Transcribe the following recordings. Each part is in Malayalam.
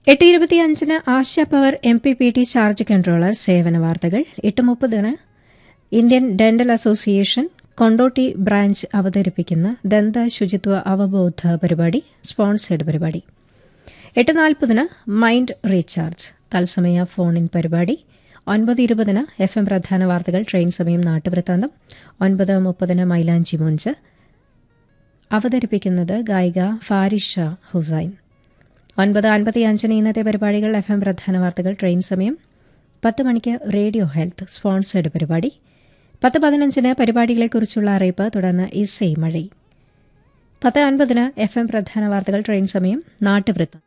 എട്ട് ഇരുപത്തിയഞ്ചിന് Asha power M P P T charge controller സേവന വാർത്തകൾ എട്ട് മുപ്പതിന് Indian dental association Kondotty branch അവതരിപ്പിക്കുന്ന ദന്ത ശുചിത്വ അവബോധ പരിപാടി സ്പോൺസേഡ് പരിപാടി എട്ട് നാൽപ്പതിന് മൈൻഡ് റീചാർജ് തത്സമയ ഫോൺ ഇൻ പരിപാടി ഒൻപത് ഇരുപതിന് എഫ് എം പ്രധാന വാർത്തകൾ ട്രെയിൻ സമയം നാട്ടുവൃത്താന്തം ഒൻപത് മുപ്പതിന് മൈലാഞ്ചി മൊഞ്ച് അവതരിപ്പിക്കുന്നത് ഗായിക ഫാരിഷ ഹുസൈൻ ഒൻപത് അൻപത്തിയഞ്ചിന് ഇന്നത്തെ പരിപാടികൾ എഫ് എം പ്രധാന വാർത്തകൾ ട്രെയിൻ സമയം പത്ത് മണിക്ക് റേഡിയോ ഹെൽത്ത് സ്പോൺസേഡ് പരിപാടി പത്ത് പതിനഞ്ചിന് പരിപാടികളെക്കുറിച്ചുള്ള അറിയിപ്പ് തുടർന്ന് ഇസൈ മഴ പത്ത് അൻപതിന് എഫ് എം പ്രധാന വാർത്തകൾ ട്രെയിൻ സമയം നാട്ടുവൃത്തം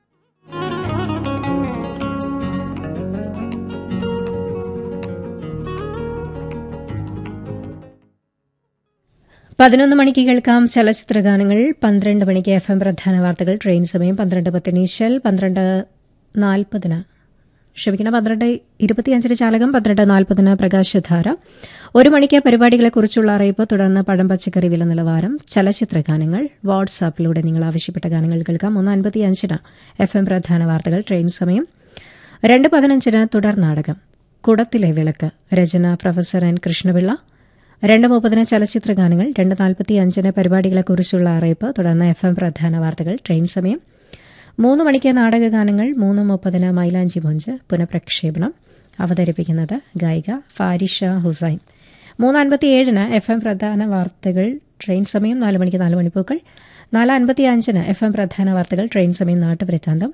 പതിനൊന്ന് മണിക്ക് കേൾക്കാം ചലച്ചിത്ര ഗാനങ്ങൾ പന്ത്രണ്ട് മണിക്ക് എഫ് എം പ്രധാന വാർത്തകൾ ട്രെയിൻ സമയം പന്ത്രണ്ട് പത്തിന് ഇശൽ പന്ത്രണ്ട് നാൽപ്പതിന് ക്ഷമിക്കണം പന്ത്രണ്ട് ഇരുപത്തിയഞ്ചിന് ചാലകം പന്ത്രണ്ട് നാൽപ്പതിന് പ്രകാശധാര ഒരു മണിക്ക് പരിപാടികളെക്കുറിച്ചുള്ള അറിയിപ്പ് തുടർന്ന് പഴം പച്ചക്കറി വില നിലവാരം ചലച്ചിത്ര ഗാനങ്ങൾ വാട്സാപ്പിലൂടെ നിങ്ങൾ ആവശ്യപ്പെട്ട ഗാനങ്ങൾ കേൾക്കാം ഒന്ന് അൻപത്തിയഞ്ചിന് എഫ് എം പ്രധാന വാർത്തകൾ ട്രെയിൻ സമയം രണ്ട് പതിനഞ്ചിന് തുടർ നാടകം കുടത്തിലെ വിളക്ക് രചന പ്രൊഫസർ എൻ കൃഷ്ണപിള്ള രണ്ട് മുപ്പതിന് ചലച്ചിത്ര ഗാനങ്ങൾ രണ്ട് നാൽപ്പത്തി അഞ്ചിന് പരിപാടികളെക്കുറിച്ചുള്ള അറിയിപ്പ് തുടർന്ന് എഫ് എം പ്രധാന വാർത്തകൾ ട്രെയിൻ സമയം മൂന്ന് മണിക്ക് നാടകഗാനങ്ങൾ മൂന്ന് മുപ്പതിന് മൈലാഞ്ചി മൊഞ്ച് പുനഃപ്രക്ഷേപണം അവതരിപ്പിക്കുന്നത് ഗായിക ഫാരിഷ ഹുസൈൻ മൂന്ന് അൻപത്തിയേഴിന് എഫ് എം പ്രധാന വാർത്തകൾ ട്രെയിൻ സമയം നാല് മണിക്ക് നാല് മണിപ്പൂക്കൾ നാല് അൻപത്തി അഞ്ചിന് എഫ് എം പ്രധാന വാർത്തകൾ ട്രെയിൻ സമയം നാട്ടുവൃത്താന്തം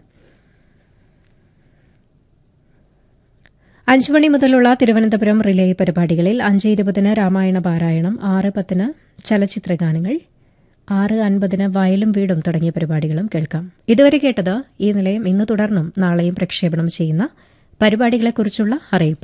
അഞ്ചു മണി മുതലുള്ള തിരുവനന്തപുരം റിലേ പരിപാടികളിൽ അഞ്ച് ഇരുപതിന് രാമായണ പാരായണം ആറ് പത്തിന് ചലച്ചിത്ര ഗാനങ്ങൾ ആറ് അൻപതിന് വയലും വീടും തുടങ്ങിയ പരിപാടികളും കേൾക്കാം ഇതുവരെ കേട്ടത് ഈ നിലയം ഇന്ന് തുടർന്നും നാളെയും പ്രക്ഷേപണം ചെയ്യുന്ന പരിപാടികളെക്കുറിച്ചുള്ള അറിയിപ്പ്